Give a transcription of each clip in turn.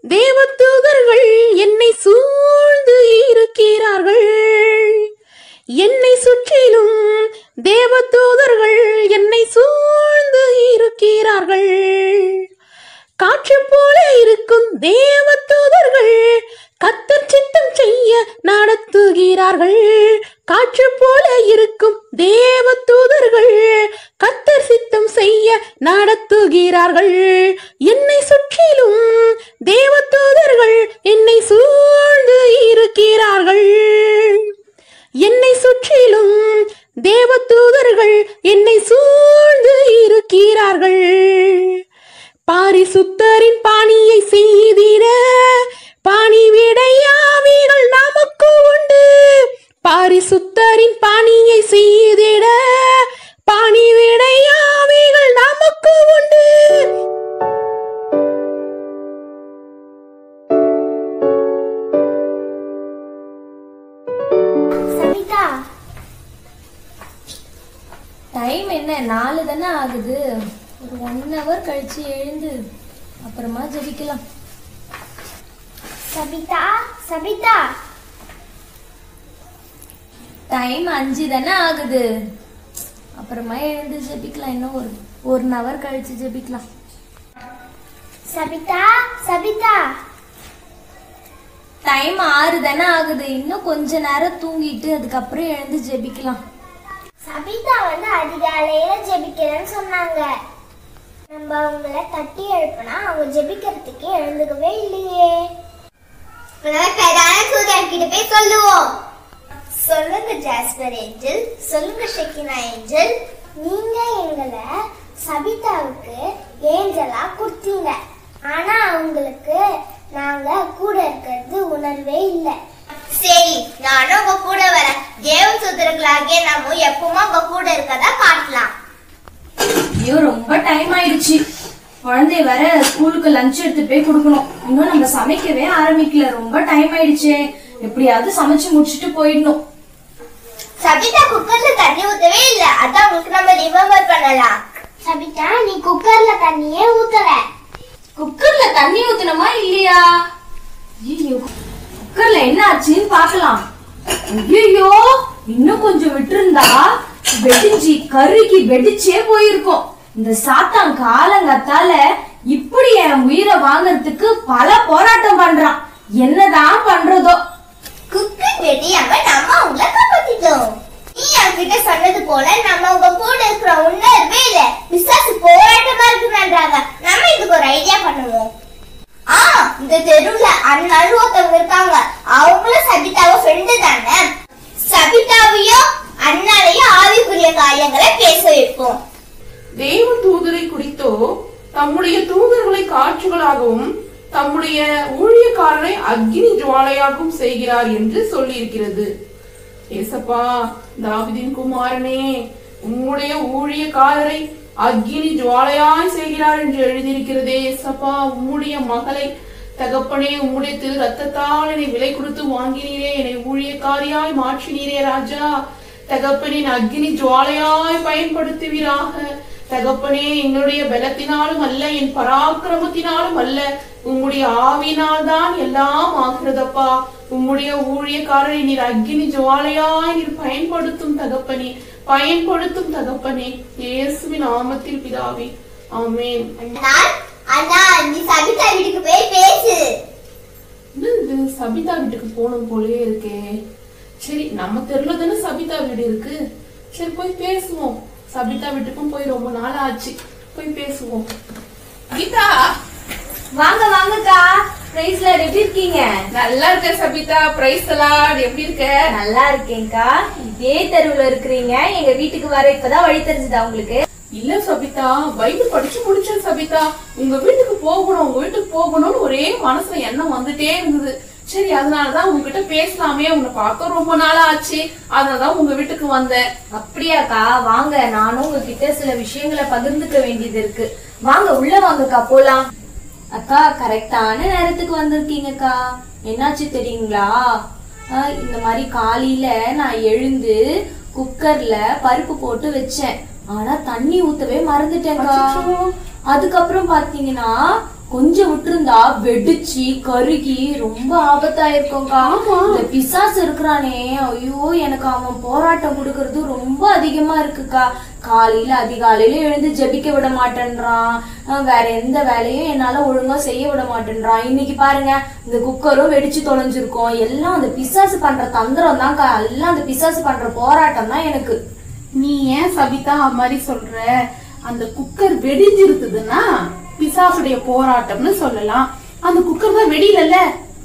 தேவதூதர்கள் என்னை சூழ்ந்து இருக்கிறார்கள் என்னை சுற்றிலும் தேவதூதர்கள் என்னை சூழ்ந்து இருக்கிறார்கள் காற்று போல இருக்கும் தேவதூதர்கள் கத்தர் சித்தம் செய்ய நடத்துகிறார்கள் காற்று போல இருக்கும் தேவதூதர்கள் கத்தர் சித்தம் செய்ய நடத்துகிறார்கள் என்னை சுற்றிலும் தேவதூதர்கள் என்னை சூழ்ந்து இருக்கிறார்கள் என்னை சுற்றிலும் தேவதூதர்கள் என்னை சூழ்ந்து இருக்கிறார்கள் பாரிசுத்தரின் பாணியை செய்திட பாணி விடையாவிகள் நமக்கு உண்டு பாரிசுத்தரின் பாணியை செய்திட பாணி விடையாவிகள் நமக்கு உண்டு சபிதா டைம் என்ன நாலு தானே ஆகுது ஒரு ஒன் ஹவர் கழிச்சு எழுந்து அப்புறமா ஜெபிக்கலாம் சபிதா சபிதா டைம் அஞ்சு தானே ஆகுது அப்புறமா எழுந்து ஜெபிக்கலாம் இன்னும் ஒரு ஒரு ஹவர் கழிச்சு ஜெபிக்கலாம் சபிதா சபிதா டைம் ஆறு தானே ஆகுது இன்னும் கொஞ்ச நேரம் தூங்கிட்டு அதுக்கப்புறம் எழுந்து ஜெபிக்கலாம் சபிதா வந்து அதிகாலையில ஜெபிக்கிறேன்னு சொன்னாங்க நம்ம அவங்கள தட்டி எழுப்புனா அவங்க ஜெபிக்கிறதுக்கு எழுந்துக்கவே இல்லையே பிரதான சூரியன் போய் சொல்லுவோம் சொல்லுங்க ஜாஸ்பர் ஏஞ்சல் சொல்லுங்க ஷெக்கினா ஏஞ்சல் நீங்க எங்களை சபிதாவுக்கு ஏஞ்சலா கொடுத்தீங்க ஆனா அவங்களுக்கு நாங்க கூட இருக்கிறது உணர்வே இல்லை சரி நானும் உங்க கூட வரேன் தேவ சுதர்களாகிய நாம எப்பவுமே உங்க கூட இருக்கதா காட்டலாம் ஐயோ ரொம்ப டைம் ஆயிடுச்சு குழந்தைய வர ஸ்கூலுக்கு லஞ்ச் எடுத்து போய் கொடுக்கணும் இன்னும் நம்ம சமைக்கவே ஆரம்பிக்கல ரொம்ப டைம் ஆயிடுச்சே எப்படியாவது சமைச்சு முடிச்சுட்டு போயிடணும் சபிதா குக்கர்ல தண்ணி ஊத்தவே இல்ல அதான் உங்களுக்கு நம்ம ரிமெம்பர் பண்ணலாம் சபிதா நீ குக்கர்ல தண்ணியே ஊத்தல குக்கர்ல தண்ணி ஊத்தணுமா இல்லையா ஐயோ குக்கர்ல என்ன ஆச்சுன்னு பார்க்கலாம் ஐயோ இன்னும் கொஞ்சம் விட்டிருந்தா வெடிஞ்சி கருகி வெடிச்சே போயிருக்கும் இந்த சாத்தான் காலங்கத்தால இப்படி என் உயிரை வாங்குறதுக்கு பல போராட்டம் பண்றான் என்னதான் பண்றதோ குக்கர் வெட்டியாம நம்ம உங்களை காப்பாத்திட்டோம் நீ என்கிட்ட சொன்னது போல நம்ம உங்க கூட இருக்கிற உணர்வே இல்ல பிசாசு போராட்டமா இருக்குன்றாங்க நம்ம இதுக்கு ஒரு ஐடியா பண்ணுவோம் ஆ இந்த தெருவுல அண்ணாலும் ஒருத்தவங்க இருக்காங்க அவங்களும் சபிதாவை ஃப்ரெண்டு தானே சபிதாவையும் அண்ணாலையும் ஆவிக்குரிய காரியங்களை பேச வைப்போம் தேவ தூதரை குறித்தோ தம்முடைய தூதர்களை காற்றுகளாகவும் தம்முடைய ஊழியக்காரரை அக்னி ஜுவாலையாகவும் செய்கிறார் என்று சொல்லியிருக்கிறது ஏசப்பா தாவிதின் குமாரனே உம்முடைய ஊழியக்காரரை அக்னி ஜுவாலையாய் செய்கிறார் என்று எழுதியிருக்கிறதே ஏசப்பா உம்முடைய மகளை தகப்பனே உம்முடைய திரு ரத்தத்தால் என்னை விலை கொடுத்து வாங்கினீரே என்னை ஊழியக்காரியாய் மாற்றினீரே ராஜா தகப்பனின் அக்னி ஜுவாலையாய் பயன்படுத்துவீராக தகப்பனே எங்களுடைய பலத்தினாலும் அல்ல என் பராக்கிரமத்தினாலும் அல்ல உம்முடைய ஆவினால் தான் எல்லாம் ஆகிறதப்பா உம்முடைய ஊழியக்காரரை நீர் அக்னி ஜுவாலையாய் நீர் பயன்படுத்தும் தகப்பனே பயன்படுத்தும் தகப்பனே இயேசுவின் நாமத்தில் பிதாவே ஆமென் அண்ணா அண்ணா நீ சபிதா வீட்டுக்கு போய் பேசு என்ன இது சபிதா வீட்டுக்கு போகணும் போலயே இருக்கே சரி நம்ம தெருல தானே சபிதா வீடு இருக்கு சரி போய் பேசுவோம் சபிதா வீட்டுக்கும் போய் ரொம்ப நாள் ஆச்சு போய் பேசுவோம் கீதா வாங்க வாங்கக்கா பிரைஸ்ல எப்படி இருக்கீங்க நல்லா இருக்க சபிதா பிரைஸ் எல்லாம் எப்படி இருக்க நல்லா இருக்கேன்க்கா இதே தெருவுல இருக்கிறீங்க எங்க வீட்டுக்கு வர இப்பதான் வழி தெரிஞ்சுதா உங்களுக்கு இல்ல சபிதா பைபிள் படிச்சு முடிச்சேன் சபிதா உங்க வீட்டுக்கு போகணும் உங்க வீட்டுக்கு போகணும்னு ஒரே மனசுல எண்ணம் வந்துட்டே இருந்தது சரி அதனாலதான் உங்ககிட்ட பேசலாமே உன்னை பார்க்க ரொம்ப நாள் ஆச்சு அதனாலதான் உங்க வீட்டுக்கு வந்தேன் அப்படியாக்கா வாங்க நானும் உங்ககிட்ட சில விஷயங்களை பகிர்ந்துக்க வேண்டியது இருக்கு வாங்க உள்ள வாங்கக்கா போலாம் அக்கா கரெக்டான நேரத்துக்கு வந்திருக்கீங்கக்கா என்னாச்சு தெரியுங்களா ஆஹ், இந்த மாதிரி காலையில நான் எழுந்து குக்கர்ல பருப்பு போட்டு வச்சேன் ஆனா தண்ணி ஊத்தவே மறந்துட்டேன்க்கா அதுக்கப்புறம் பாத்தீங்கன்னா கொஞ்சம் விட்டுருந்தா வெடிச்சு கருகி ரொம்ப ஆபத்தாயிருக்கும்க்கா இந்த பிசாசு இருக்கிறானே ஐயோ எனக்கு அவன் போராட்டம் கொடுக்கறது ரொம்ப அதிகமா இருக்குக்கா காலையில அதிகாலையில எழுந்து ஜெபிக்க விட மாட்டேன்றான் அஹ் வேற எந்த வேலையும் என்னால ஒழுங்கா செய்ய விட மாட்டேன்றான் இன்னைக்கு பாருங்க இந்த குக்கரும் வெடிச்சு தொலைஞ்சிருக்கோம் எல்லாம் அந்த பிசாசு பண்ற தந்திரம் தான்க்கா எல்லாம் அந்த பிசாசு பண்ற போராட்டம் தான் எனக்கு நீ ஏன் சபிதா அது மாதிரி சொல்ற அந்த குக்கர் வெடிஞ்சிருக்குதுன்னா பிசாசுடைய போராட்டம்னு சொல்லலாம் அந்த குக்கர் தான் வெடியிலல்ல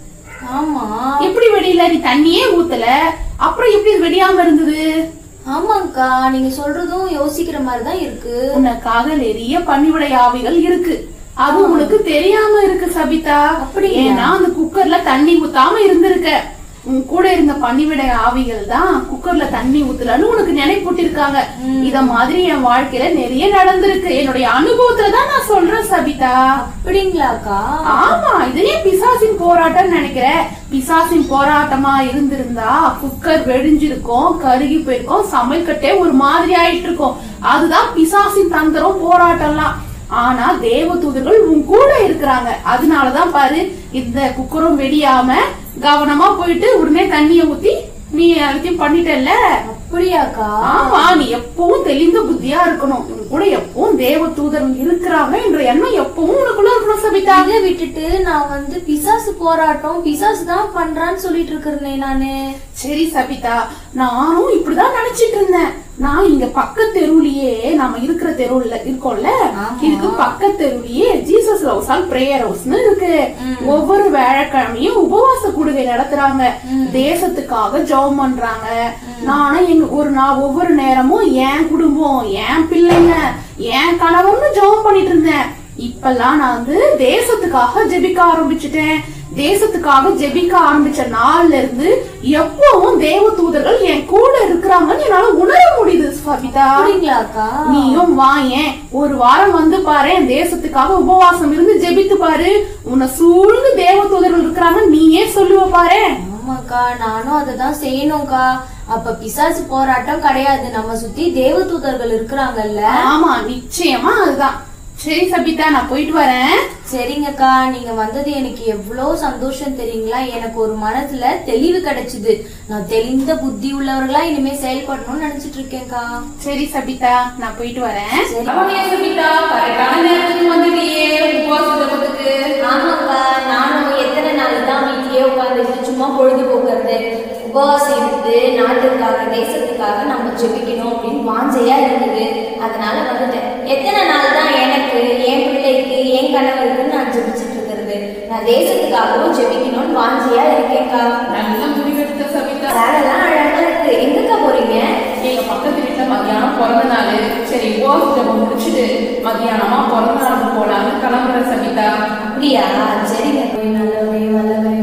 ஆமா எப்படி வெடியில நீ தண்ணியே ஊத்தல அப்புறம் எப்படி இது வெடியாம இருந்தது ஆமாங்கக்கா நீங்க சொல்றதும் யோசிக்கிற மாதிரி தான் இருக்கு உனக்காக நிறைய பணிவிடை ஆவிகள் இருக்கு அது உனக்கு தெரியாம இருக்கு சபிதா அப்படியா? ஏன்னா அந்த குக்கர்ல தண்ணி ஊத்தாம இருந்திருக்க உன் கூட இருந்த பணிவிடை ஆவிகள் தான் குக்கர்ல தண்ணி ஊத்தலன்னு உனக்கு நினைப்பூட்டிருக்காங்க இத மாதிரி என் வாழ்க்கையில நிறைய நடந்திருக்கு என்னுடைய அனுபவத்துல தான் நான் சொல்றேன் சபிதா அப்படிங்களாக்கா ஆமா இதே பிசாசின் போராட்டம் நினைக்கிறேன் பிசாசின் போராட்டமா இருந்திருந்தா குக்கர் வெடிஞ்சிருக்கும் கருகி போயிருக்கும் சமையல் கட்டே ஒரு மாதிரி ஆயிட்டு இருக்கும் அதுதான் பிசாசின் தந்திரம் போராட்டம்லாம் ஆனா தேவ தூதர்கள் உன் கூட இருக்கிறாங்க அதனாலதான் பாரு இந்த குக்கரும் வெடியாம கவனமா போயிட்டு உடனே தண்ணிய ஊத்தி நீ எல்லாத்தையும் பண்ணிட்டல்ல அப்படியாக்கா ஆமா நீ எப்பவும் தெளிந்த புத்தியா இருக்கணும் உன் கூட எப்பவும் தேவ தூதர்கள் இருக்கிறாங்க என்ற எண்ணம் எப்பவும் உனக்குள்ள இருக்கணும் சபிதா அதை விட்டுட்டு நான் வந்து பிசாசு போராட்டம் பிசாசு தான் பண்றான்னு சொல்லிட்டு இருக்கிறேன் நானு சரி சபிதா நானும் இப்படிதான் நினைச்சிட்டு இருந்தேன் நான் இங்க பக்கத்து தெருவுலயே நாம இருக்கிற தெருவுல இருக்கோம்ல இதுக்கு பக்கத்து தெருவுலயே ஜீசஸ் ஹவுஸ் ஆல் பிரேயர் ஹவுஸ்னு இருக்கு ஒவ்வொரு வியாழக்கிழமையும் உபவாச கூடுகை நடத்துறாங்க தேசத்துக்காக ஜெபம் பண்றாங்க நானும் எங்க ஒரு நான் ஒவ்வொரு நேரமும் என் குடும்பம் என் பிள்ளைங்க என் கணவர்னு ஜெபம் பண்ணிட்டு இருந்தேன் இப்பெல்லாம் நான் வந்து தேசத்துக்காக ஜெபிக்க ஆரம்பிச்சிட்டேன் தேசத்துக்காக ஜெபிக்க ஆரம்பிச்ச நாள்ல இருந்து எப்பவும் தேவ தூதர்கள் என் கூட இருக்கிறாங்கன்னு என்னால உணர முடியுது சபிதா அப்படிங்களாக்கா நீயும் வாயேன் ஒரு வாரம் வந்து பாரு தேசத்துக்காக உபவாசம் இருந்து ஜெபித்து பாரு உன்னை சூழ்ந்து தேவ தூதர்கள் இருக்கிறாங்க நீயே சொல்லுவ பாரு ஆமாக்கா நானும் அதை தான் செய்யணும்க்கா அப்ப பிசாசு போராட்டம் கிடையாது நம்ம சுத்தி தேவதூதர்கள் இருக்கிறாங்கல்ல ஆமா நிச்சயமா அதுதான் சரி சபிதா நான் போயிட்டு வரேன் சரிங்கக்கா நீங்க வந்தது எனக்கு எவ்வளவு சந்தோஷம் தெரியுங்களா எனக்கு ஒரு மனசுல தெளிவு கிடைச்சுது நான் தெளிந்த புத்தி உள்ளவர்களா இனிமே செயல்படணும்னு நினைச்சிட்டு இருக்கேன்க்கா சரி சபிதா நான் போயிட்டு வரேன் சரி. பரவாயில்லையே சபிதா கரெக்டான நேரத்துக்கு வந்துட்டியே உபவாச ஜெபத்துக்கு ஆமாக்கா நானும் எத்தனை நாள் தான் வீட்லயே உட்காந்துட்டு சும்மா பொழுது போக்குறது உபவாசம் இருந்து நாட்டுக்காக தேசத்துக்காக நம்ம ஜெபிக்கணும் அப்படின்னு வாஞ்சையா இருந்தது அதனால வந்துட்டேன் எத்தனை நாள் தான் எனக்கு என் பிள்ளைக்கு என் கணவருக்கு நான் ஜெபிச்சுட்டு இருக்கிறது நான் தேசத்துக்காகவும் ஜெபிக்கணும்னு வாஞ்சையா இருக்கேன்க்கா நல்ல முடிவெடுத்த சபிதா வேலைலாம் அழகா இருக்கு எங்கக்கா போறீங்க எங்க பக்கத்து வீட்டுல மத்தியானம் பிறந்த நாள் சரி உபவாச ஜெபம் முடிச்சுட்டு மத்தியானமா பிறந்த நாளுக்கு போலான்னு கிளம்புற சபிதா அப்படியா சரிங்க போய் நல்லபடியா வல்லவரே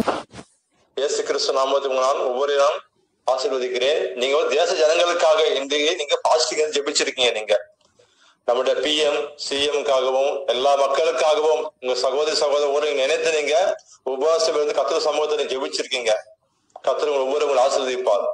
இயேசு கிறிஸ்து நாமத்தில் உங்களால் ஒவ்வொரு நாள் ஆசீர்வதிக்கிறேன் நீங்க வந்து தேச ஜனங்களுக்காக இன்றைக்கு நீங்க பாசிட்டிவ் ஜெபிச்சிருக்கீங்க நீங்க நம்முடைய பிஎம் சிஎம்காகவும் எல்லா மக்களுக்காகவும் உங்க சகோதரி சகோதரி நினைத்து நீங்க உபவாசம் இருந்து கத்திர சமூகத்தை நீங்க ஜெபிச்சிருக்கீங்க கத்திர உங்களை ஒவ்வொரு உங்களை ஆசீர்வதிப்பார்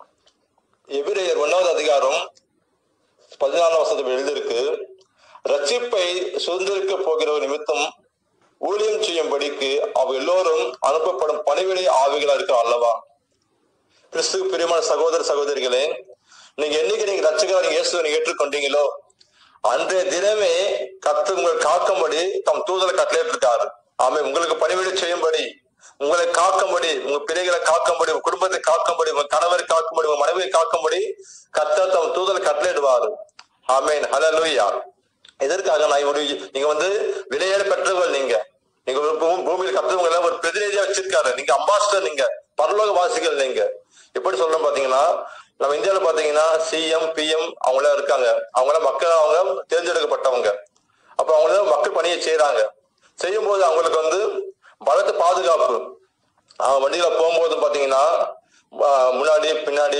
எபிரேயர் ஒன்னாவது அதிகாரம் பதினாலாம் வருஷத்துல எழுதிருக்கு ரட்சிப்பை சுதந்திரிக்க போகிற நிமித்தம் ஊழியம் செய்யும்படிக்கு அவ எல்லோரும் அனுப்பப்படும் பணிவிடை ஆவிகளா இருக்கிறோம் அல்லவா கிறிஸ்துவ பிரியமான சகோதர சகோதரிகளே நீங்க என்னைக்கு நீங்க ரட்சகரா நீங்க இயேசுவை நீங்க ஏற்றுக்கொண்டீங்களோ அன்றைய தினமே கத்து உங்களை காக்கும்படி தம் தூதரை கட்டளையிட்டு இருக்காரு ஆமை உங்களுக்கு பணிவிடை செய்யும்படி உங்களை காக்கும்படி உங்க பிள்ளைகளை காக்கும்படி உங்க குடும்பத்தை காக்கும்படி உங்க கணவரை காக்கும்படி உங்க மனைவியை காக்கும்படி கத்த தம் தூதரை கட்டளையிடுவாரு ஆமேன் ஹalleluya எதற்காக நான் ஒரு நீங்க வந்து விலையேற பெற்றவர்கள் நீங்க நீங்க ஒரு பூ- பூமியில் கத்துவங்க எல்லாம் ஒரு பிரதிநிதியா வச்சிருக்காரு நீங்க அம்பாசிடர் நீங்க பரலோக வாசிகள் நீங்க எப்படி சொல்றோம் பாத்தீங்கன்னா நம்ம இந்தியாவில பாத்தீங்கன்னா சிஎம் பிஎம் அவங்கள இருக்காங்க அவங்கள மக்கள் அவங்க தேர்ந்தெடுக்கப்பட்டவங்க அப்ப அவங்க தான் மக்கள் பணியை செய்யறாங்க செய்யும் போது அவங்களுக்கு வந்து பலத்த பாதுகாப்பு அவங்க வண்டியில போகும்போது பாத்தீங்கன்னா ஆஹ் முன்னாடி பின்னாடி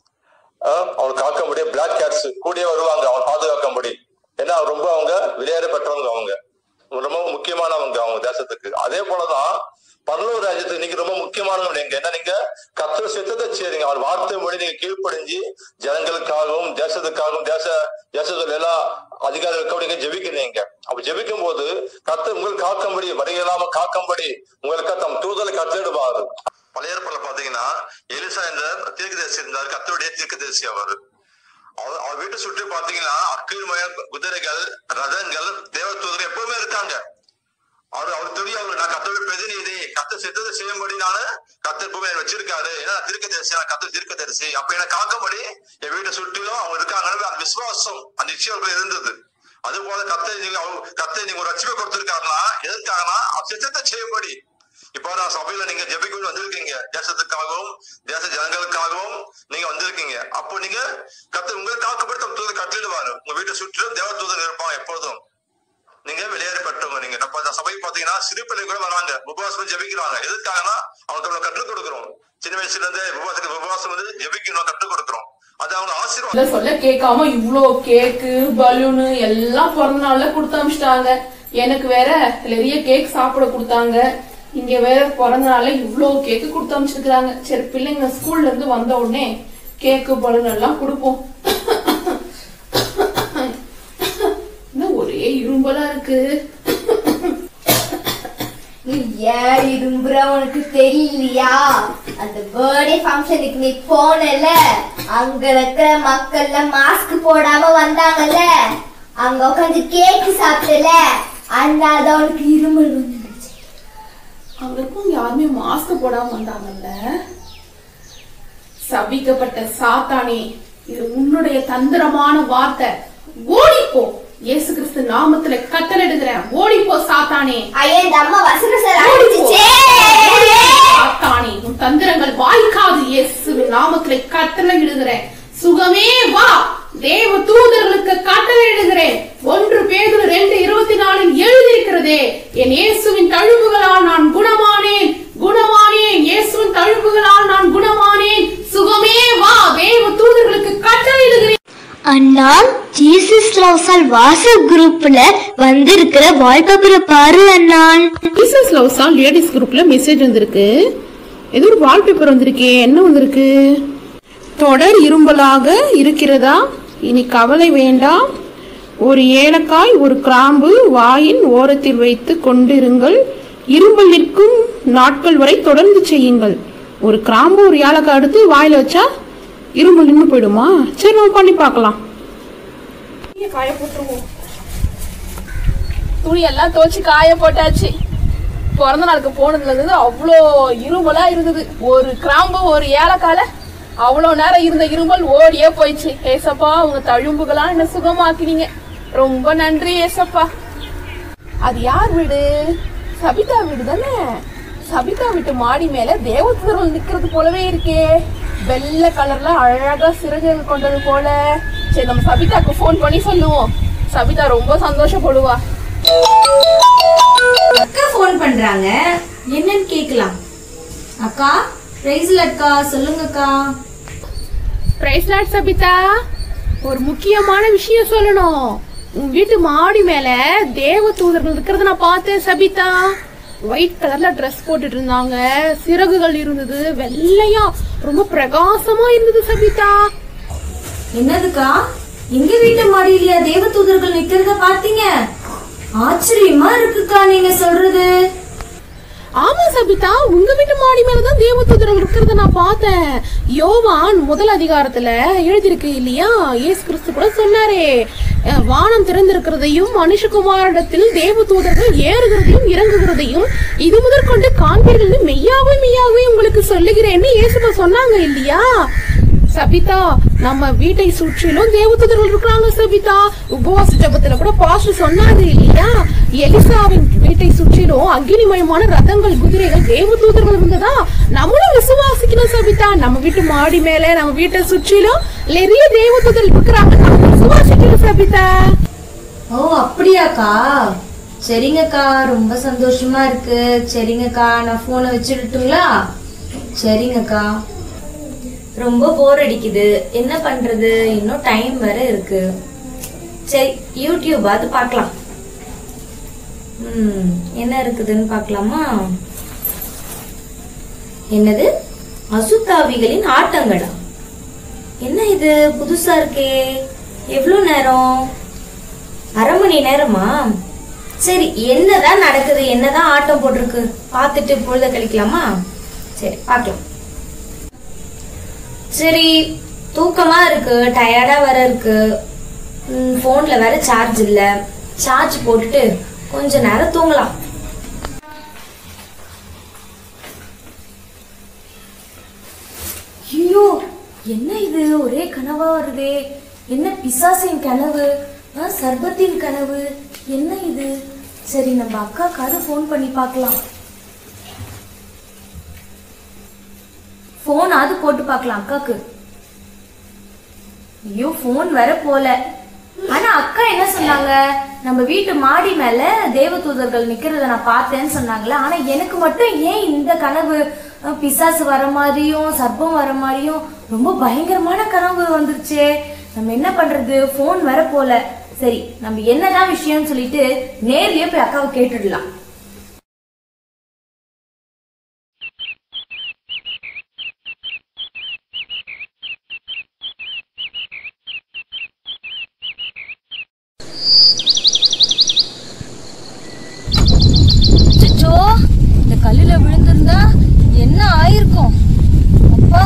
ஆஹ் அவங்களை காக்கும்படி பிளாக் கேட்ஸ் கூடயே வருவாங்க அவங்க பாதுகாக்கும்படி ஏன்னா ரொம்ப அவங்க விளையாட பெற்றவங்க அவங்க ரொம்ப முக்கியமானவங்க அவங்க தேசத்துக்கு அதே போலதான் பரலோக ராஜ்யத்துக்கு நீங்க ரொம்ப முக்கியமானவங்க நீங்க என்ன நீங்க கத்திர சித்தத்தை செய்றீங்க அவர் வார்த்தை மொழி நீங்க கீழ்ப்படிஞ்சு ஜனங்களுக்காகவும் தேசத்துக்காகவும் தேச தேசத்துல எல்லா அதிகாரிகளுக்காகவும் நீங்க ஜெபிக்கிறீங்க அப்ப ஜெபிக்கும் போது கத்தர் உங்கள் காக்கும்படி வரையில்லாம காக்கும்படி உங்களுக்கு தம் தூதலை கத்தளிடுவாரு பழைய ஏற்பாடுல பாத்தீங்கன்னா எலிசா என்ற தீர்க்கதரிசி இருந்தார் கத்தருடைய தீர்க்கதரிசி அவர் அவர் அவர் வீட்டை சுற்றி பாத்தீங்கன்னா அக்கிரமய குதிரைகள் ரதங்கள் தேவதூதர்கள் எப்பவுமே இருக்காங்க அவர் அவர் தெரியும் அவரு நான் கத்தோட பிரதிநிதி கத்த சித்தத்தை செய்யும்படி நானு கத்த எப்பவுமே என்னை வச்சிருக்காரு ஏன்னா தீர்க்க தரிசி நான் கத்த தீர்க்க தரிசி அப்ப என்னை காக்கும்படி என் வீட்டை சுற்றிலும் அவங்க இருக்காங்க அந்த விசுவாசம் அந்த நிச்சயம் அவருக்கு இருந்தது அது போல கத்தை நீங்க அவர் கத்தை நீங்க ஒரு ரட்சிப்பை கொடுத்திருக்காருன்னா எதற்காகனா அவர் சித்தத்தை செய்யும்படி இப்போ நான் சபையில நீங்க ஜெபிக்க வந்திருக்கீங்க தேசத்துக்காகவும் தேச ஜனங்களுக்காகவும் நீங்க வந்திருக்கீங்க அப்போ நீங்க கத்த உங்களை காக்கப்படுத்த தூதர் கட்டளிடுவாரு உங்க வீட்டை சுற்றிலும் தேவ தூதர் இருப்பாங்க எப்போதும் நீங்க வெளியேறி பெற்றவங்க நீங்க நம்ம இந்த சபை பாத்தீங்கன்னா சிறு பிள்ளை கூட வராங்க உபவாசம் ஜெபிக்கிறாங்க எதுக்காகனா அவங்களுக்கு நம்ம கற்றுக் கொடுக்குறோம் சின்ன வயசுல இருந்தே உபவாசத்துக்கு உபவாசம் வந்து ஜெபிக்கணும் கற்றுக் கொடுக்குறோம் அது அவங்க ஆசீர்வாதம் சொல்ல சொல்ல கேட்காம இவ்ளோ கேக்கு பலூனு எல்லாம் பிறந்த நாள்ல கொடுத்து அமிச்சிட்டாங்க எனக்கு வேற நிறைய கேக் சாப்பிட கொடுத்தாங்க இங்க வேற பிறந்த நாள்ல இவ்ளோ கேக்கு கொடுத்து அமிச்சிருக்காங்க சரி பிள்ளைங்க ஸ்கூல்ல இருந்து வந்த உடனே கேக்கு பலூன் எல்லாம் கொடுப்போம் என்ன ஒரே இரும்பலா இருக்கு நீ ஏன் இரும்புற உனக்கு தெரியலையா அந்த பர்த்டே ஃபங்க்ஷனுக்கு நீ போனல அங்க இருக்கிற மக்கள்ல மாஸ்க் போடாம வந்தாங்கல்ல அங்க உட்காந்து கேக் சாப்பிட்டல அதனால தான் உனக்கு இருமல் வந்துருச்சு அங்க இருக்கவங்க யாருமே மாஸ்க் போடாம வந்தாங்கல்ல சபிக்கப்பட்ட சாத்தானே இது உன்னுடைய தந்திரமான வார்த்தை ஓடிப்போ இயேசு கிறிஸ்து நாமத்துல கட்டளையிடுகிறேன் ஓடிப்போ சாத்தானே ஐயா இந்த அம்மா வசன சார் அடிச்சுச்சே சாத்தானே உன் தந்திரங்கள் வாய்க்காது இயேசுவின் நாமத்துல கட்டளையிடுகிறேன் சுகமே வா தேவ தூதர்களுக்கு கட்டளையிடுகிறேன் ஒன்று பேதுரு ரெண்டு இருபத்தி நாலில் எழுதியிருக்கிறதே என் இயேசுவின் தழும்புகளால் நான் குணமானேன் குணமானேன் இயேசுவின் தழும்புகளால் நான் குணமானேன் சுகமே வா தேவ தூதர்களுக்கு கட்டளையிடுகிறேன் அண்ணா ஜீசஸ் லவ்ஸால் வாட்ஸ்அப் குரூப்ல வந்திருக்கிற வால்பேப்பரை பாரு அண்ணான் ஜீசஸ் லவ்ஸா லேடிஸ் குரூப்ல மெசேஜ் வந்திருக்கு ஏதோ ஒரு வால்பேப்பர் வந்திருக்கே என்ன வந்திருக்கு தொடர் இரும்பலாக இருக்கிறதா இனி கவலை வேண்டாம் ஒரு ஏலக்காய் ஒரு கிராம்பு வாயின் ஓரத்தில் வைத்து கொண்டிருங்கள் இரும்பல் நிற்கும் நாட்கள் வரை தொடர்ந்து செய்யுங்கள் ஒரு கிராம்பு ஒரு ஏலக்காய் எடுத்து வாயில வச்சா இரும்பல் நின்று போயிடுமா சரி நம்ம பண்ணி பார்க்கலாம் காய போட்டுருவோம் துணி எல்லாம் துவைச்சு காய போட்டாச்சு பிறந்த நாளுக்கு போனதுல இருந்து அவ்வளோ இருமலா இருந்தது ஒரு கிராம்பு ஒரு ஏலக்கால அவ்வளோ நேரம் இருந்த இருமல் ஓடியே போயிடுச்சு ஏசப்பா உங்க தழும்புகளா என்ன சுகமாக்கினீங்க ரொம்ப நன்றி ஏசப்பா அது யார் வீடு சபிதா வீடு தானே சபிதா வீட்டு மாடி மேல தேவதூதர்கள் நிக்கிறது போலவே இருக்கே வெள்ளை கலர்ல அழகா சிறகுகள் கொண்டது போல சரி நம்ம சபிதாக்கு ஃபோன் பண்ணி சொல்லுவோம் சபிதா ரொம்ப சந்தோஷப்படுவா அக்கா ஃபோன் பண்றாங்க என்னன்னு கேக்கலாம் அக்கா பிரைஸ்ல அக்கா சொல்லுங்க அக்கா பிரைஸ் லாட் சபிதா ஒரு முக்கியமான விஷயம் சொல்லணும் உன் வீட்டு மாடி மேல தேவ தூதர்கள் இருக்கிறத நான் பார்த்தேன் சபிதா ஒயிட் கலர்ல ட்ரெஸ் போட்டுட்டு இருந்தாங்க சிறகுகள் இருந்தது வெள்ளையா ரொம்ப பிரகாசமா இருந்தது சபிதா என்னதுக்கா எங்க வீட்டு மாடியிலயா தேவதூதர்கள் நிக்கிறத பாத்தீங்க ஆச்சரியமா இருக்குக்கா நீங்க சொல்றது ஆமா சபிதா உங்க வீட்டு மாடி மேலதான் தேவதூதர்கள் இருக்கிறத நான் பார்த்தேன் யோவான் முதல் அதிகாரத்துல எழுதியிருக்கு இல்லையா இயேசு கிறிஸ்து கூட சொன்னாரே அஹ், வானம் திறந்திருக்கிறதையும் மனுஷகுமாரிடத்தில் தேவதூதர்கள் ஏறுகிறதையும் இறங்குகிறதையும் இது முதற்கொண்டு காண்பீர்கள் மெய்யாவே மெய்யாவே உங்களுக்கு சொல்லுகிறேன்னு இயேசுப்பா சொன்னாங்க இல்லையா சபிதா நம்ம வீட்டை சுற்றிலும் தேவதூதர்கள் இருக்கிறாங்க சபிதா உபவாச ஜபத்துல கூட பாஸ்டர் சொன்னாரு இல்லையா எலிசாவின் வீட்டை சுற்றிலும் அக்னிமயமான ரதங்கள் குதிரைகள் தேவதூதர்கள் இருந்ததா நம்மளும் விசுவாசிக்கணும் சபிதா நம்ம வீட்டு மாடி மேல நம்ம வீட்டை சுற்றிலும் நிறைய தேவதூதர்கள் இருக்கிறாங்க நம்ம விசுவாசிக்கணும் சபிதா ஓ அப்படியாக்கா சரிங்கக்கா ரொம்ப சந்தோஷமா இருக்கு சரிங்கக்கா நான் போனை வச்சிடட்டுங்களா சரிங்கக்கா ரொம்ப போர் அடிக்குது என்ன பண்றது இன்னும் டைம் வேற இருக்கு சரி யூடியூபாவது பார்க்கலாம் ம் என்ன இருக்குதுன்னு பார்க்கலாமா என்னது அசுத்தாவிகளின் ஆட்டங்களா என்ன இது புதுசா இருக்கே எவ்வளோ நேரம் அரை மணி நேரமா சரி என்னதான் நடக்குது என்னதான் ஆட்டம் போட்டிருக்கு பார்த்துட்டு பொழுத கழிக்கலாமா சரி பார்க்கலாம் சரி தூக்கமா இருக்கு டயர்டா வேற இருக்கு ஃபோன்ல வேற சார்ஜ் இல்ல சார்ஜ் போட்டுட்டு கொஞ்ச நேரம் தூங்கலாம் ஐயோ என்ன இது ஒரே கனவா வருதே என்ன பிசாசின் கனவு ஆ, சர்பத்தின் கனவு என்ன இது சரி நம்ம அக்காக்காவது ஃபோன் பண்ணி பார்க்கலாம் ஃபோனாவது போட்டு பார்க்கலாம் அக்காக்கு ஐயோ ஃபோன் வேற போல ஆனா அக்கா என்ன சொன்னாங்க நம்ம வீட்டு மாடி மேல தேவதூதர்கள் நிக்கிறத நான் பார்த்தேன்னு சொன்னாங்களே ஆனா எனக்கு மட்டும் ஏன் இந்த கனவு அஹ், பிசாசு வர மாதிரியும் சர்ப்பம் வர மாதிரியும் ரொம்ப பயங்கரமான கனவு வந்துருச்சே நம்ம என்ன பண்றது ஃபோன் வேற போல சரி நம்ம என்னதான் விஷயம்னு சொல்லிட்டு நேர்லயே போய் அக்காவை கேட்டுடலாம் அச்சோ இந்த கல்லுல விழுந்திருந்தா என்ன ஆயிருக்கும் அப்பா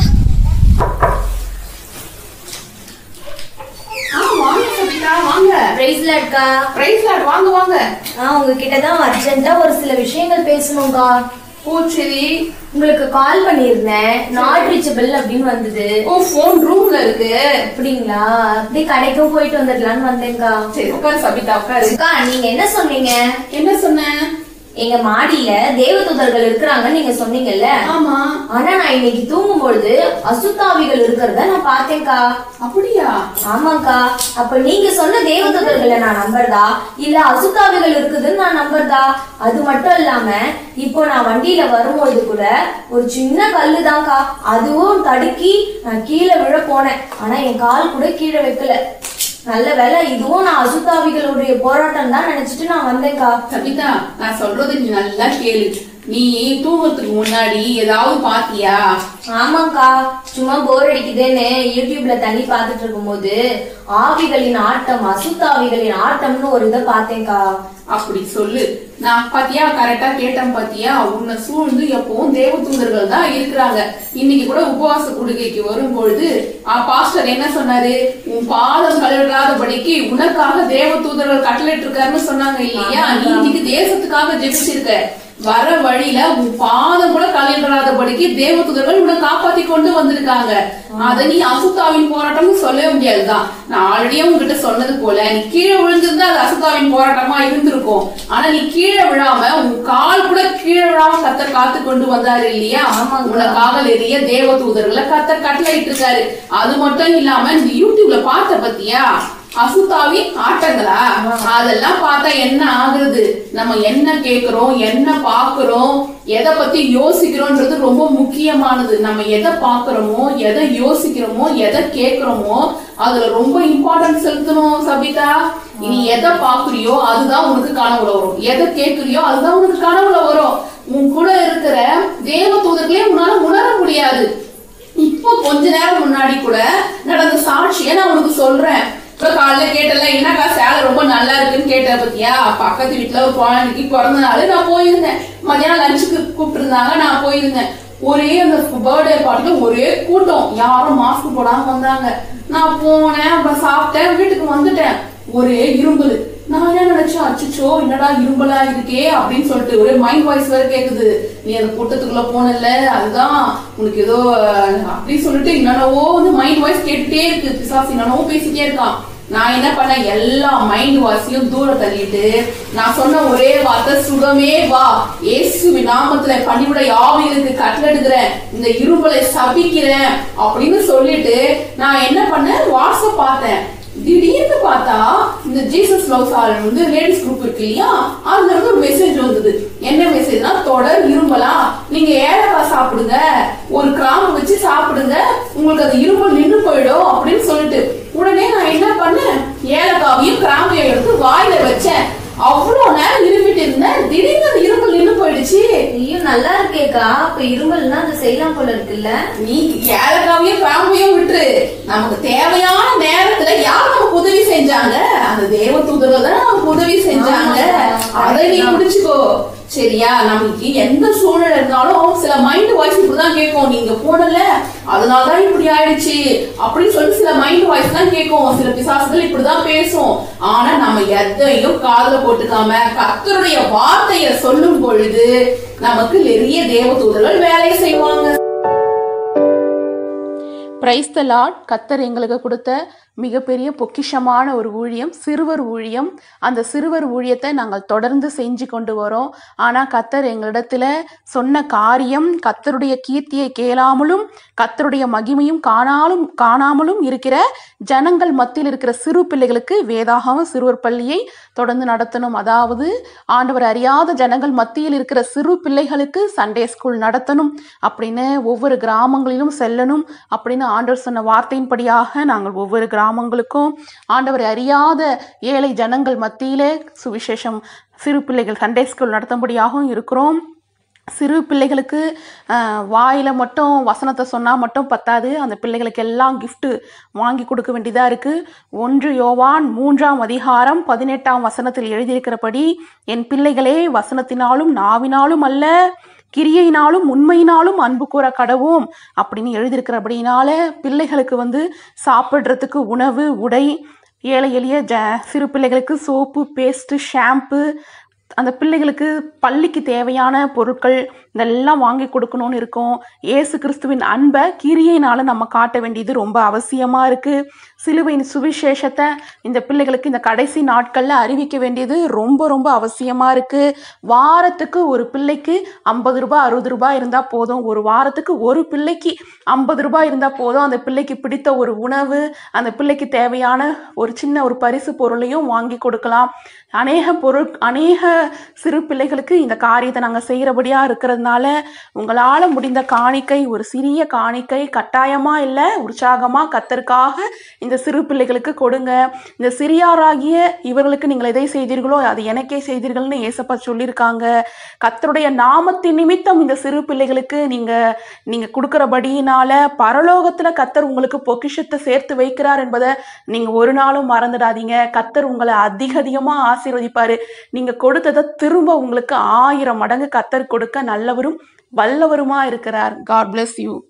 ஆ வாங்க சபிதா வாங்க பிரைஸ்ல இருக்கா பிரைஸ் லார்ட் வாங்க வாங்க ஆ உங்ககிட்ட தான் அர்ஜென்ட்டா ஒரு சில விஷயங்கள் பேசணும்க்கா ஓ சரி உங்களுக்கு கால் பண்ணியிருந்தேன் நாட் ரீச்சபிள் அப்படின்னு வந்தது ஓ ஃபோன் ரூம்ல இருக்கு அப்படிங்களா அப்படியே கடைக்கும் போயிட்டு வந்துடலான்னு வந்தேன்க்கா சரி உட்காரு சபிதா உட்காரு அக்கா நீங்க என்ன சொன்னீங்க என்ன சொன்ன எங்க மாடியில தேவதூதர்கள் இருக்கிறாங்கன்னு நீங்க சொன்னீங்கல்ல ஆமா ஆனா நான் இன்னைக்கு தூங்கும் பொழுது அசுத்தாவிகள் இருக்கிறத நான் பார்த்தேன்க்கா அப்படியா ஆமாக்கா அப்ப நீங்க சொன்ன தேவதூதர்களை நான் நம்புறதா இல்ல அசுத்தாவிகள் இருக்குதுன்னு நான் நம்புறதா அது மட்டும் இல்லாம இப்போ நான் வண்டியில வரும்பொழுது கூட ஒரு சின்ன கல்லுதான்க்கா அதுவும் தடுக்கி நான் கீழே விழ போனேன் ஆனா என் கால் கூட கீழே வைக்கல நல்ல வேளை இதுவும் நான் அசுத்தாவிகளுடைய போராட்டம் தான் நினைச்சிட்டு நான் வந்தேன்க்கா சபிதா நான் சொல்றது நீ நல்லா கேளு நீ தூங்கறதுக்கு முன்னாடி ஏதாவது பாத்தியா ஆமாக்கா சும்மா போர் அடிக்குதுன்னு யூடியூப்ல தண்ணி பார்த்துட்டு இருக்கும்போது ஆவிகளின் ஆட்டம் அசுத்தாவிகளின் ஆட்டம்னு ஒரு இதை பார்த்தேன்க்கா அப்படி சொல்லு நான் பாத்தியா கரெக்டா கேட்டேன் பாத்தியா உன்னை சூழ்ந்து எப்பவும் தேவதூதர்கள் தான் இருக்கிறாங்க இன்னைக்கு கூட உபவாச கொடுக்கைக்கு வரும் பொழுது ஆ, பாஸ்டர் என்ன சொன்னாரு உன் பாதம் கழுவிடாதபடிக்கு உனக்காக தேவதூதர்கள் கட்டளைட்டு இருக்காருன்னு சொன்னாங்க இல்லையா நீ இன்னைக்கு தேசத்துக்காக ஜெபிச்சிருக்க வர வழியில உன் பாதம் கூட கலையிடாதபடிக்கு தேவதூதர்கள் உன்னை காப்பாத்தி கொண்டு வந்திருக்காங்க அத நீ அசுத்தாவின் போராட்டம்னு சொல்லவே முடியாதுதான் நான் ஆல்ரெடியே உங்ககிட்ட சொன்னது போல நீ கீழே விழுந்திருந்தா அது அசுத்தாவின் போராட்டமா இருந்திருக்கும் ஆனா நீ கீழே விழாம உன் கால் கூட கீழே விழாம கத்தர் காத்து கொண்டு வந்தாரு இல்லையா ஆமாங்க. உனக்காக நிறைய தேவதூதர்களை கத்தர் கட்டளையிட்டு இருக்காரு அது மட்டும் இல்லாம இந்த யூடியூப்ல பார்த்த பத்தியா அசுத்தாவி ஆட்டங்களா அதெல்லாம் பார்த்தா என்ன ஆகுறது நம்ம என்ன கேக்குறோம் என்ன பாக்குறோம் எதை பத்தி யோசிக்கிறோம்ன்றது ரொம்ப முக்கியமானது நம்ம எதை பாக்குறோமோ எதை யோசிக்கிறோமோ எதை கேக்குறோமோ அதுல ரொம்ப இம்பார்ட்டன்ஸ் செலுத்தணும் சபிதா நீ எதை பாக்குறியோ அதுதான் உனக்கு கனவுல வரும் எதை கேக்குறியோ அதுதான் உனக்கு கனவுல வரும் உன் கூட இருக்கிற தேவ தூதர்களே உன்னால உணர முடியாது இப்போ கொஞ்ச நேரம் முன்னாடி கூட நடந்த சாட்சியை நான் உனக்கு சொல்றேன் இப்ப காலைல கேட்டல என்னக்கா சேலை ரொம்ப நல்லா இருக்குன்னு கேட்ட பத்தியா பக்கத்து வீட்டுல ஒரு குழந்தைக்கு பிறந்த நாள் நான் போயிருந்தேன் மதியானம் லஞ்சுக்கு கூப்பிட்டு இருந்தாங்க நான் போயிருந்தேன் ஒரே அந்த பர்த்டே பார்ட்டில ஒரே கூட்டம் யாரும் மாஸ்க் போடாம வந்தாங்க நான் போனேன் அப்புறம் சாப்பிட்டேன் வீட்டுக்கு வந்துட்டேன் ஒரே இரும்பல் நான் என்ன நினைச்சேன் அச்சச்சோ என்னடா இரும்பலா இருக்கே அப்படின்னு சொல்லிட்டு ஒரே மைண்ட் வாய்ஸ் வேற கேக்குது நீ அந்த கூட்டத்துக்குள்ள போனல அதுதான் உனக்கு ஏதோ அஹ், அப்படின்னு சொல்லிட்டு என்னென்னவோ வந்து மைண்ட் வாய்ஸ் கேட்டுட்டே இருக்கு பிசாசு என்னென்னவோ பேசிட்டே இருக்கான் நான் என்ன பண்ணேன் எல்லா மைண்ட் வாய்ஸையும் தூர தள்ளிட்டு நான் சொன்ன ஒரே வார்த்தை சுகமே வா இயேசுவின் நாமத்துல பணிவிட யாவைகளுக்கு கட்டளெடுக்கிறேன் இந்த இரும்பலை சபிக்கிறேன் அப்படின்னு சொல்லிட்டு நான் என்ன பண்ணேன் வாட்ஸ்அப் பார்த்தேன் திடீர்னு பார்த்தா இந்த ஜீசஸ் லவ் சால் வந்து லேடிஸ் குரூப் இருக்கு இல்லையா அதுல இருந்து ஒரு மெசேஜ் வந்தது என்ன மெசேஜ்னா தொடர் இருமலா நீங்க ஏலக்காய் சாப்பிடுங்க ஒரு கிராம்பு வச்சு சாப்பிடுங்க உங்களுக்கு அது இருமல் நின்று போயிடும் அப்படின்னு சொல்லிட்டு உடனே நான் என்ன பண்ணேன் ஏலக்காவையும் கிராம்பையும் எடுத்து வாயில வச்சேன் அவ்வளவு நேரம் இருமிட்டு இருந்தேன் திடீர்னு அந்த இருமல் நின்று போயிடுச்சு போயிடுச்சு ஐயோ நல்லா இருக்கேக்கா அப்ப இருமல்னா அது செய்யலாம் போல இருக்குல்ல நீ ஏலக்காவையும் பாம்பையும் விட்டுரு நமக்கு தேவையான நேரத்துல யார் நமக்கு உதவி செஞ்சாங்க அந்த தேவ தூதர்கள் தான் நமக்கு உதவி செஞ்சாங்க ஆமாக்கா. அதை நீ குடிச்சுக்கோ சரியா நமக்கு எந்த சூழ்நிலை இருந்தாலும் சில மைண்ட் வாய்ஸ் இப்படிதான் கேட்கும் நீங்க போனல அதனாலதான் இப்படி ஆயிடுச்சு அப்படின்னு சொல்லி சில மைண்ட் வாய்ஸ் தான் கேட்கும் சில பிசாசுகள் இப்படிதான் பேசும் ஆனா நம்ம எதையும் காதுல போட்டுக்காம கர்த்தருடைய வார்த்தையை சொல்லும் பொழுது நமக்கு நிறைய தேவதூதர்கள் வேலை செய்வாங்க பிரைஸ் த லார்ட் கத்தர் எங்களுக்கு கொடுத்த மிகப்பெரிய பொக்கிஷமான ஒரு ஊழியம் சிறுவர் ஊழியம் அந்த சிறுவர் ஊழியத்தை நாங்கள் தொடர்ந்து செஞ்சு கொண்டு வரோம் ஆனால் கத்தர் எங்களிடத்துல சொன்ன காரியம் கத்தருடைய கீர்த்தியை கேளாமலும் கத்தருடைய மகிமையும் காணாலும் காணாமலும் இருக்கிற ஜனங்கள் மத்தியில் இருக்கிற சிறு பிள்ளைகளுக்கு வேதாகம சிறுவர் பள்ளியை தொடர்ந்து நடத்தணும் அதாவது ஆண்டவர் அறியாத ஜனங்கள் மத்தியில் இருக்கிற சிறு பிள்ளைகளுக்கு சண்டே ஸ்கூல் நடத்தணும் அப்படின்னு ஒவ்வொரு கிராமங்களிலும் செல்லணும் அப்படின்னு ஆண்டவர் சொன்ன வார்த்தையின்படியாக நாங்கள் ஒவ்வொரு கிராமங்களுக்கும் ஆண்டவர் அறியாத ஏழை ஜனங்கள் மத்தியிலே சுவிசேஷம் சிறு பிள்ளைகள் சண்டே ஸ்கூல் நடத்தும்படியாகவும் இருக்கிறோம் சிறு பிள்ளைகளுக்கு ஆஹ், வாயில மட்டும் வசனத்தை சொன்னால் மட்டும் பத்தாது அந்த பிள்ளைகளுக்கு எல்லாம் gift வாங்கி கொடுக்க வேண்டியதாக இருக்குது ஒன்று யோவான் மூன்றாம் அதிகாரம் பதினெட்டாம் வசனத்தில் எழுதியிருக்கிறபடி என் பிள்ளைகளே வசனத்தினாலும் நாவினாலும் அல்ல கிரியையினாலும் உண்மையினாலும் அன்பு கூற கடவோம் அப்படின்னு எழுதியிருக்கிறபடினால பிள்ளைகளுக்கு வந்து சாப்பிட்றதுக்கு உணவு உடை ஏழை எளிய ஜ சிறு பிள்ளைகளுக்கு சோப்பு பேஸ்ட்டு ஷாம்பு அந்த பிள்ளைகளுக்கு பள்ளிக்கு தேவையான பொருட்கள் இதெல்லாம் வாங்கி கொடுக்கணும்னு இருக்கோம் ஏசு கிறிஸ்துவின் அன்பை கிரியையினால நம்ம காட்ட வேண்டியது ரொம்ப அவசியமாக இருக்குது சிலுவையின் சுவிசேஷத்தை இந்த பிள்ளைகளுக்கு இந்த கடைசி நாட்களில் அறிவிக்க வேண்டியது ரொம்ப ரொம்ப அவசியமாக இருக்குது வாரத்துக்கு ஒரு பிள்ளைக்கு ஐம்பது ரூபாய் அறுபது ரூபாய் இருந்தால் போதும் ஒரு வாரத்துக்கு ஒரு பிள்ளைக்கு ஐம்பது ரூபாய் இருந்தால் போதும் அந்த பிள்ளைக்கு பிடித்த ஒரு உணவு அந்த பிள்ளைக்கு தேவையான ஒரு சின்ன ஒரு பரிசு பொருளையும் வாங்கி கொடுக்கலாம் அநேக பொருள் அநேக சிறு பிள்ளைகளுக்கு இந்த காரியத்தை நாங்கள் செய்கிறபடியாக இருக்கிறதுனால உங்களால் முடிந்த காணிக்கை ஒரு சிறிய காணிக்கை கட்டாயமாக இல்லை உற்சாகமாக கத்தருக்காக இந்த சிறு பிள்ளைகளுக்கு கொடுங்க இந்த சிறியாராகிய இவர்களுக்கு நீங்கள் எதை செய்தீர்களோ அது எனக்கே செய்தீர்கள்னு ஏசப்பா சொல்லியிருக்காங்க கத்தருடைய நாமத்தின் நிமித்தம் இந்த சிறு பிள்ளைகளுக்கு நீங்கள் நீங்கள் கொடுக்குறபடியினால பரலோகத்தில் கத்தர் உங்களுக்கு பொக்கிஷத்தை சேர்த்து வைக்கிறார் என்பதை நீங்கள் ஒரு நாளும் மறந்துடாதீங்க கத்தர் உங்களை அதிக அதிகமாக ஆசீர்வதிப்பார் நீங்கள் கொடுத்ததை திரும்ப உங்களுக்கு ஆயிரம் மடங்கு கத்தர் கொடுக்க நல்லவரும் வல்லவருமா இருக்கிறார் காட் bless யூ